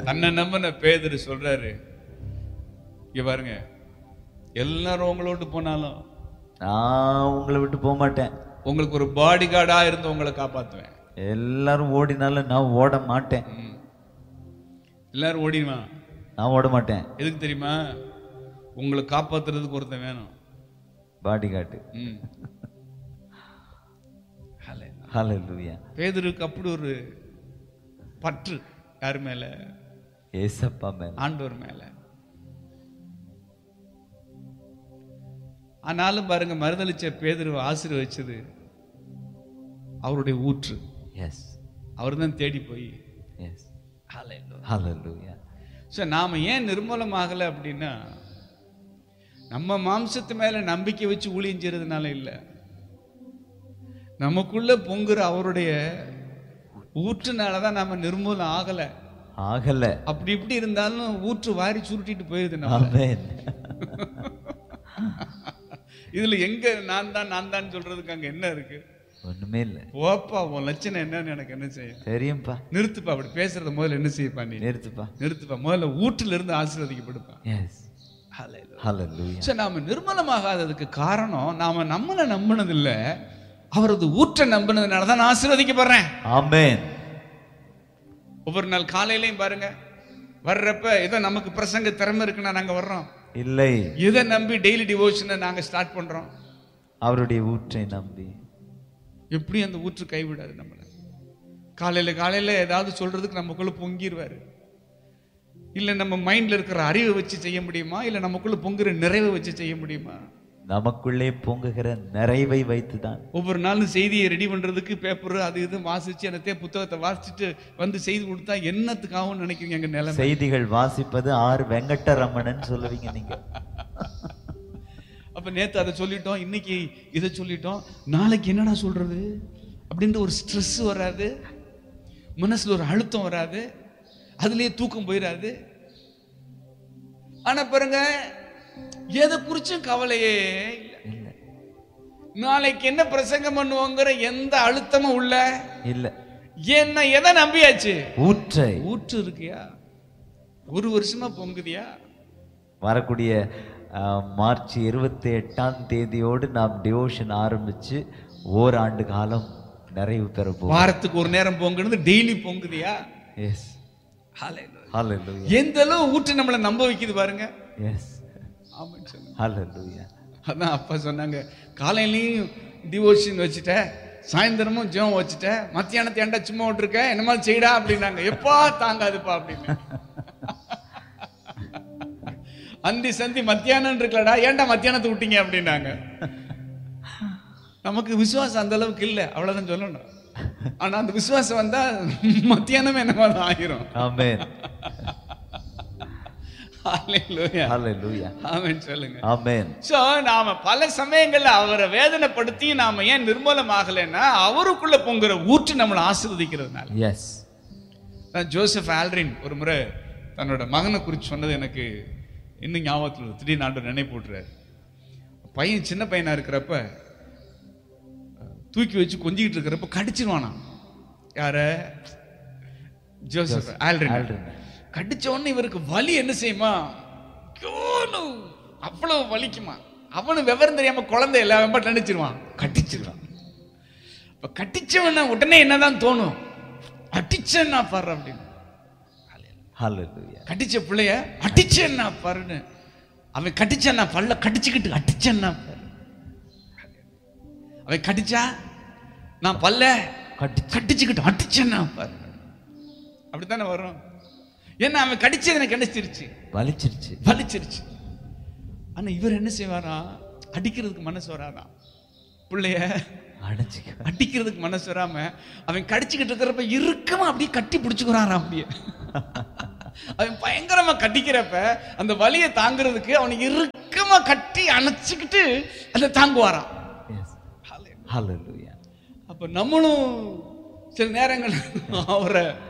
தன்னை நம்பின பேதுரு சொல்றாரு இங்க பாருங்க எல்லாரும் உங்களை விட்டு போனாலும் நான் உங்களை விட்டு போக மாட்டேன் உங்களுக்கு ஒரு பாடி கார்டா இருந்து உங்களை காப்பாத்துவேன் எல்லாரும் ஓடினாலும் நான் ஓட மாட்டேன் ம். எல்லாரும் ஓடிடுவான் நான் ஓட மாட்டேன் எதுக்கு தெரியுமா உங்களை காப்பாத்துறதுக்கு ஒருத்தன் வேணும் பாடி காட்டு ம். ஹalleluya பேதுருக்கு அப்படி ஒரு பற்று யார் மேல ஏசப்பா மேல ஆண்டவர் மேல ஆனாலும் பாருங்க மறுதளிச்ச பேதுருவை ஆசீர்வதிச்சது அவருடைய ஊற்று எஸ் அவர் தான் தேடி போய் எஸ் ஹalleluya ஸோ நாம் ஏன் நிர்மூலமாகலை அப்படின்னா நம்ம மாம்சத்து மேல நம்பிக்கை வச்சு ஊழியம் செய்யறதுனால இல்லை நமக்குள்ள பொங்குற அவருடைய ஊற்றுனால தான் நம்ம நிர்மூலம் ஆகலை ஆகல அப்படி இப்படி இருந்தாலும் ஊற்று வாரி சுருட்டிட்டு போயிருது நம்ம ஆமென் இதுல எங்க நான் தான் நான் தான் சொல்றதுக்கு அங்க என்ன இருக்கு ஒண்ணுமே இல்ல ஓப்பா உன் லட்சணம் என்னன்னு எனக்கு என்ன செய்யும் தெரியும்பா நிறுத்துப்பா அப்படி பேசுறத முதல்ல என்ன செய்யப்பா நீ நிறுத்துப்பா நிறுத்துப்பா முதல்ல ஊற்றுல இருந்து ஆசீர்வதிக்கப்படுப்பா எஸ் ஹalleluya சரி நாம நிர்மலமாகாததுக்கு காரணம் நாம நம்மளை நம்பினது இல்ல அவரது ஊற்றை நம்பினதுனால தான் நான் ஆசீர்வதிக்கப்படுறேன் ஆமென் ஒவ்வொரு நாள் காலையிலையும் பாருங்க வர்றப்ப ஏதோ நமக்கு பிரசங்க திறமை இருக்குன்னா நாங்க வர்றோம் இல்லை இதை நம்பி டெய்லி டிவோஷனை நாங்க ஸ்டார்ட் பண்றோம் அவருடைய ஊற்றை நம்பி எப்படி அந்த ஊற்று கைவிடாது நம்மளை காலையில காலையில ஏதாவது சொல்றதுக்கு நமக்குள்ள பொங்கிடுவாரு இல்ல நம்ம மைண்ட்ல இருக்கிற அறிவை வச்சு செய்ய முடியுமா இல்ல நமக்குள்ள பொங்குற நிறைவை வச்சு செய்ய முடியுமா நமக்குள்ளே பொங்குகிற நிறைவை வைத்துதான் ஒவ்வொரு நாளும் செய்தியை ரெடி பண்றதுக்கு பேப்பர் அது இது வாசிச்சு என்னத்தையே புத்தகத்தை வாசிச்சுட்டு வந்து செய்தி கொடுத்தா என்னத்துக்காகவும் நினைக்கிறீங்க எங்க நிலைமை செய்திகள் வாசிப்பது ஆர் வெங்கட்டரமணன் சொல்லுவீங்க நீங்க அப்ப நேத்து அதை சொல்லிட்டோம் இன்னைக்கு இதை சொல்லிட்டோம் நாளைக்கு என்னடா சொல்றது அப்படின்ற ஒரு ஸ்ட்ரெஸ் வராது மனசுல ஒரு அழுத்தம் வராது அதுலயே தூக்கம் போயிடாது ஆனா பாருங்க எதை குறிச்சும் கவலையே இல்லை இல்ல நாளைக்கு என்ன பிரசங்கம் பண்ணுவோங்கிற எந்த அழுத்தமும் உள்ள இல்ல என்ன எதை நம்பியாச்சு ஊற்றை ஊற்று இருக்கியா ஒரு வருஷமா பொங்குதியா வரக்கூடிய அஹ், மார்ச் இருபத்தி எட்டாம் தேதியோடு நாம் டிவோஷன் ஆரம்பிச்சு ஓராண்டு காலம் நிறைவு பெற போகிறோம் வாரத்துக்கு ஒரு நேரம் பொங்குனது டெய்லி பொங்குதியா எஸ் Hallelujah. ஹalleluya எந்த அளவு ஊற்று நம்மளை நம்ப வைக்குது பாருங்க எஸ் ஆமான்னு சொல்லுங்க ஹalleluya அதான் அப்பா சொன்னாங்க காலையிலையும் டிவோஷன் வச்சுட்ட சாயந்தரமும் ஜெபம் வச்சுட்ட மத்தியானத்தை ஏன்டா சும்மா விட்டுருக்க என்ன மாதிரி செய்டா அப்படின்னாங்க எப்பா தாங்காதுப்பா அப்படின்னு அந்தி சந்தி மத்தியானம் இருக்கலடா ஏன்டா மத்தியானத்தை விட்டீங்க அப்படின்னாங்க நமக்கு விசுவாசம் அந்த அளவுக்கு இல்லை அவ்வளவுதான் சொல்லணும் ஆனா அந்த விசுவாசம் வந்தா மத்தியானமே என்னமா தான் ஆகிரும் ஆமென் Hallelujah. ஹalleluya ஆமென் சொல்லுங்க ஆமென் சோ நாம பல சமயங்கள்ல அவரை வேதனைப்படுத்தி நாம ஏன் நிர்மூலமாகலைன்னா அவருக்குள்ள பொங்குற ஊற்று நம்மளை ஆசீர்வதிக்கிறதுனால எஸ் நான் ஜோசப் ஆல்ரின் ஒரு முறை தன்னோட மகனை குறித்து சொன்னது எனக்கு இன்னும் ஞாபகத்தில் இருக்கு. திடீர்னு ஆண்டு நினைப்பு விட்டுறாரு பையன் சின்ன பையனா இருக்கிறப்ப தூக்கி வச்சு கொஞ்சிக்கிட்டு இருக்கிறப்ப கடிச்சிருவானா யார ஜோசப் ஆல்ரின் ஆல்ரின். கடிச்ச உடனே இவருக்கு வலி என்ன செய்யுமா ஐயோன்னு அவ்வளவு வலிக்குமா அவனு விவரம் தெரியாம குழந்தை எல்லாம் பட் நினைச்சிருவான் கட்டிச்சிருவான் இப்ப கட்டிச்சவன உடனே என்னதான் தோணும் அடிச்சேன்னா பாரு அப்படின்னு ஹalleluya கட்டிச்ச பிள்ளைய அடிச்சேன்னா பாருன்னு அவன் கட்டிச்சான்னா பல்ல கடிச்சுக்கிட்டு அடிச்சேன்னா பாரு அவன் கடிச்சா நான் பல்ல கட்டி கடிச்சுக்கிட்டு அடிச்சேன்னா பாரு அப்படித்தானே வரும் ஏன்னா அவன் கடிச்சது எனக்கு கிடைச்சிருச்சு வலிச்சிருச்சு வலிச்சிருச்சு ஆனா இவர் என்ன செய்வாரா அடிக்கிறதுக்கு மனசு வராதான் பிள்ளைய அடைச்சிக்க அடிக்கிறதுக்கு மனசு வராம அவன் கடிச்சுக்கிட்டு இருக்கிறப்ப இறுக்கமா அப்படியே கட்டி பிடிச்சுக்கிறாராம் அப்படியே அவன் பயங்கரமா கட்டிக்கிறப்ப அந்த வலியை தாங்குறதுக்கு அவனை இறுக்கமா கட்டி அணைச்சுக்கிட்டு அதை தாங்குவாராம் எஸ் ஹalleluya அப்ப நம்மளும் சில நேரங்கள் அவரை